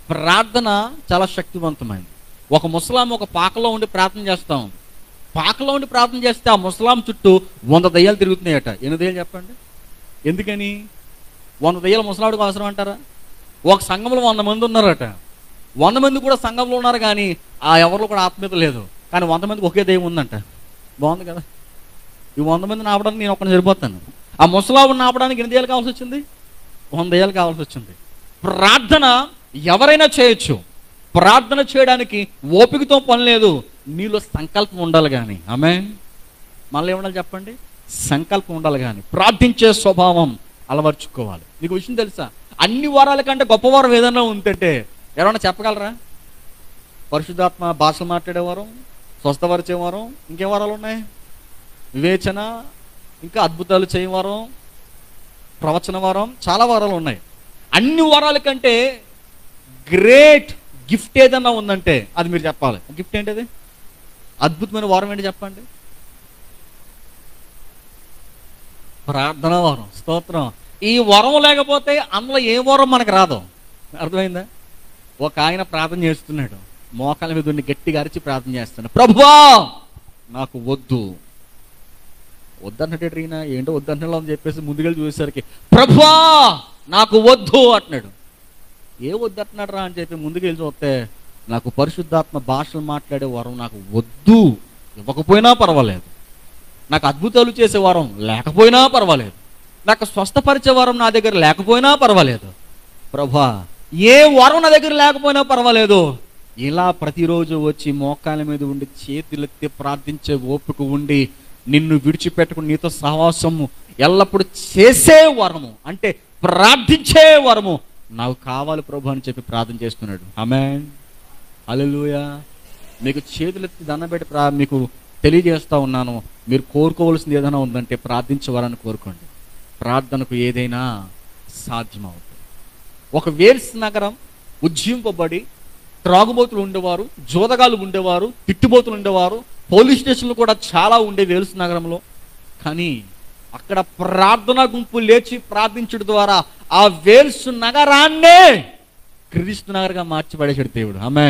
ప్రార్థన చాలా శక్తివంతమైంది ఒక ముసలాం ఒక పాకలో ఉండి ప్రార్థన చేస్తాం పాకలో ఉండి ప్రార్థన చేస్తే ఆ ముసలాం చుట్టూ వంద దయ్యాలు తిరుగుతున్నాయట ఎన్ని దయ్యాలు చెప్పండి ఎందుకని వంద దయ్యాలు ముసలాడికి అవసరం అంటారా ఒక సంఘంలో వంద మంది ఉన్నారట వంద మంది కూడా సంఘంలో ఉన్నారు కానీ ఆ ఎవరిలో కూడా ఆత్మీయత లేదు కానీ వంద మందికి ఒకే దయ్యం ఉందంట బాగుంది కదా ఈ వంద మందిని ఆపడానికి నేను ఒక్కడిని సరిపోతాను ఆ ముసలావుని ఆపడానికి ఎన్ని దయ్యాలు కావాల్సి వచ్చింది వంద దయ్యాలు కావాల్సి వచ్చింది ప్రార్థన ఎవరైనా చేయొచ్చు ప్రార్థన చేయడానికి ఓపికతో పని లేదు నీలో సంకల్పం ఉండాలి కానీ ఆమె మళ్ళీ ఏముండాలి చెప్పండి సంకల్పం ఉండాలి కానీ ప్రార్థించే స్వభావం అలవర్చుకోవాలి మీకు విషయం తెలుసా అన్ని వారాల కంటే గొప్ప వారం ఏదైనా ఉందంటే ఎవరైనా చెప్పగలరా పరిశుద్ధాత్మ భాషలు మాట్లాడేవారు స్వస్థపరిచేవారు ఇంకేం వారాలు ఉన్నాయి వివేచన ఇంకా అద్భుతాలు చేయవారం ప్రవచన వారం చాలా వారాలు ఉన్నాయి అన్ని వారాల కంటే గ్రేట్ గిఫ్ట్ ఏదన్నా ఉందంటే అది మీరు చెప్పాలి గిఫ్ట్ ఏంటిది అద్భుతమైన వారం ఏంటి చెప్పండి ప్రార్థన వారం స్తోత్రం ఈ వరం లేకపోతే అందులో ఏ వరం మనకు రాదు అర్థమైందా ఒక ఆయన ప్రార్థన చేస్తున్నాడు మోకాల మీద ఉండి గట్టిగా అరిచి ప్రార్థన చేస్తున్నాడు ప్రభువా నాకు వద్దు వద్దన్నట్టు ఈయన ఏంటో వద్దన్నలా అని చెప్పేసి ముందుకెళ్ళి చూసేసరికి ప్రభువా నాకు వద్దు అంటున్నాడు ఏ వద్దంటున్నాడు రా అని చెప్పి ముందుకెళ్ళి చూస్తే నాకు పరిశుద్ధాత్మ భాషలు మాట్లాడే వరం నాకు వద్దు ఇవ్వకపోయినా పర్వాలేదు నాకు అద్భుతాలు చేసే వరం లేకపోయినా పర్వాలేదు నాకు స్వస్థపరిచే వరం నా దగ్గర లేకపోయినా పర్వాలేదు ప్రభా ఏ వరం నా దగ్గర లేకపోయినా పర్వాలేదు ఇలా ప్రతిరోజు వచ్చి మోకాల మీద ఉండి చేతులెత్తి ప్రార్థించే ఓపిక ఉండి నిన్ను విడిచిపెట్టుకుని నీతో సహవాసము ఎల్లప్పుడూ చేసే వరము అంటే ప్రార్థించే వరము నాకు కావాలి ప్రభు అని చెప్పి ప్రార్థన చేస్తున్నాడు ఆమె అలెలుయా మీకు చేతులెత్తి దండం పెట్టి ప్రా మీకు తెలియజేస్తా ఉన్నాను మీరు కోరుకోవాల్సింది ఏదైనా ఉందంటే ప్రార్థించేవారని కోరుకోండి ప్రార్థనకు ఏదైనా సాధ్యమవుతుంది ఒక వేల్స్ నగరం ఉజ్జింపబడి త్రాగుబోతులు ఉండేవారు జోదగాలు ఉండేవారు తిట్టుబోతులు ఉండేవారు పోలీస్ స్టేషన్లు కూడా చాలా ఉండే వేల్స్ నగరంలో కానీ అక్కడ ప్రార్థనా గుంపు లేచి ప్రార్థించడం ద్వారా ఆ వేల్స్ నగరాన్నే క్రీస్తు నగర్గా మార్చి పడేసాడు దేవుడు ఆమె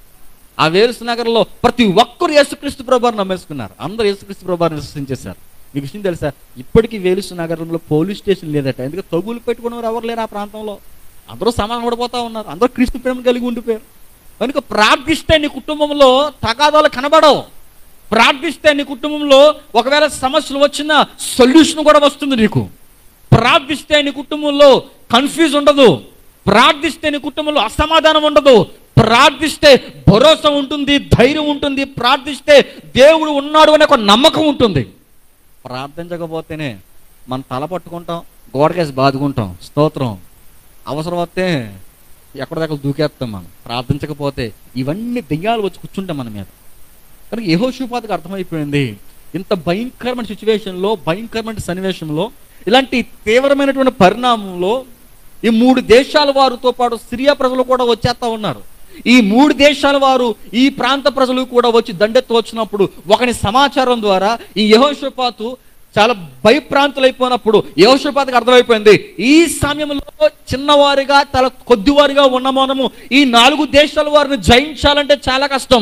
ఆ వేల్స్ నగరంలో ప్రతి ఒక్కరు యేసుక్రీస్తు ప్రభాని నమ్మేసుకున్నారు అందరూ యేసుక్రీస్తు ప్రభాని విశ్వసించేశారు మీకు విషయం తెలుసా ఇప్పటికీ వేలుసు నగరంలో పోలీస్ స్టేషన్ లేదట ఎందుకంటే తగులు పెట్టుకున్నవారు ఎవరు లేరు ఆ ప్రాంతంలో అందరూ సమానం పడిపోతా ఉన్నారు అందరూ క్రీస్తు ప్రేమ కలిగి ఉండిపోయారు కనుక ప్రార్థిస్తే నీ కుటుంబంలో తగాదాలు కనబడవు ప్రార్థిస్తే నీ కుటుంబంలో ఒకవేళ సమస్యలు వచ్చినా సొల్యూషన్ కూడా వస్తుంది నీకు ప్రార్థిస్తే నీ కుటుంబంలో కన్ఫ్యూజ్ ఉండదు ప్రార్థిస్తే నీ కుటుంబంలో అసమాధానం ఉండదు ప్రార్థిస్తే భరోసా ఉంటుంది ధైర్యం ఉంటుంది ప్రార్థిస్తే దేవుడు ఉన్నాడు అనే ఒక నమ్మకం ఉంటుంది ప్రార్థించకపోతేనే మనం తల పట్టుకుంటాం గోడకేసి బాదుకుంటాం స్తోత్రం అవసరం వస్తే ఎక్కడిదక్కడ దూకేస్తాం మనం ప్రార్థించకపోతే ఇవన్నీ దెయ్యాలు వచ్చి కూర్చుంటాం మన మీద కనుక యహోషుపాతకు అర్థమైపోయింది ఇంత భయంకరమైన సిచ్యువేషన్లో భయంకరమైన సన్నివేశంలో ఇలాంటి తీవ్రమైనటువంటి పరిణామంలో ఈ మూడు దేశాల వారితో పాటు సిరియా ప్రజలు కూడా వచ్చేస్తా ఉన్నారు ఈ మూడు దేశాల వారు ఈ ప్రాంత ప్రజలు కూడా వచ్చి దండెత్తు వచ్చినప్పుడు ఒకని సమాచారం ద్వారా ఈ యహోషపాతు చాలా భయప్రాంతులైపోయినప్పుడు యహోషపాతకు అర్థమైపోయింది ఈ సమయంలో చిన్నవారిగా చాలా కొద్దివారిగా ఉన్న మనము ఈ నాలుగు దేశాల వారిని జయించాలంటే చాలా కష్టం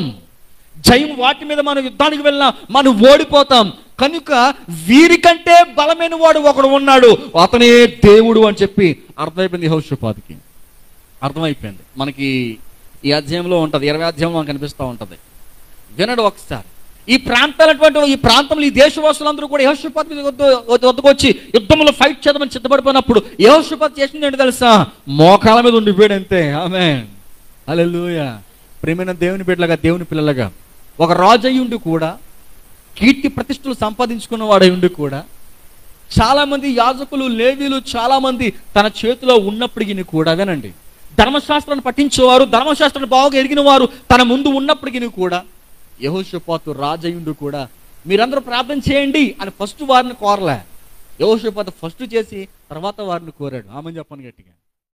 జయం వాటి మీద మనం యుద్ధానికి వెళ్ళినా మనం ఓడిపోతాం కనుక వీరికంటే బలమైన వాడు ఒకడు ఉన్నాడు అతనే దేవుడు అని చెప్పి అర్థమైపోయింది హౌషపాదికి అర్థమైపోయింది మనకి ఈ అధ్యాయంలో ఉంటుంది ఇరవై అధ్యాయంలో మనకు కనిపిస్తూ ఉంటుంది వినడు ఒకసారి ఈ ప్రాంతాలటువంటి ఈ ప్రాంతంలో ఈ దేశవాసులందరూ కూడా యహోషపాత్ మీద వద్ద వద్దకు వచ్చి యుద్ధంలో ఫైట్ చేద్దామని సిద్ధపడిపోయినప్పుడు యహోషపాత్ చేసింది ఏంటి తెలుసా మోకాల మీద ఉండిపోయాడు అంతే ఆమె అలెలుయ ప్రేమైన దేవుని బిడ్డలుగా దేవుని పిల్లలుగా ఒక రాజు అయి ఉండి కూడా కీర్తి ప్రతిష్టలు సంపాదించుకున్న వాడై ఉండి కూడా చాలా మంది యాజకులు లేవీలు చాలా మంది తన చేతిలో ఉన్నప్పటికీ కూడా వినండి ధర్మశాస్త్రాన్ని పఠించేవారు ధర్మశాస్త్రాన్ని బాగా ఎరిగిన వారు తన ముందు ఉన్నప్పటికీ కూడా యహోషపాతు రాజయుండు కూడా మీరందరూ ప్రార్థన చేయండి అని ఫస్ట్ వారిని కోరలే యహోషపాతు ఫస్ట్ చేసి తర్వాత వారిని కోరాడు ఆమె చెప్పను గట్టిగా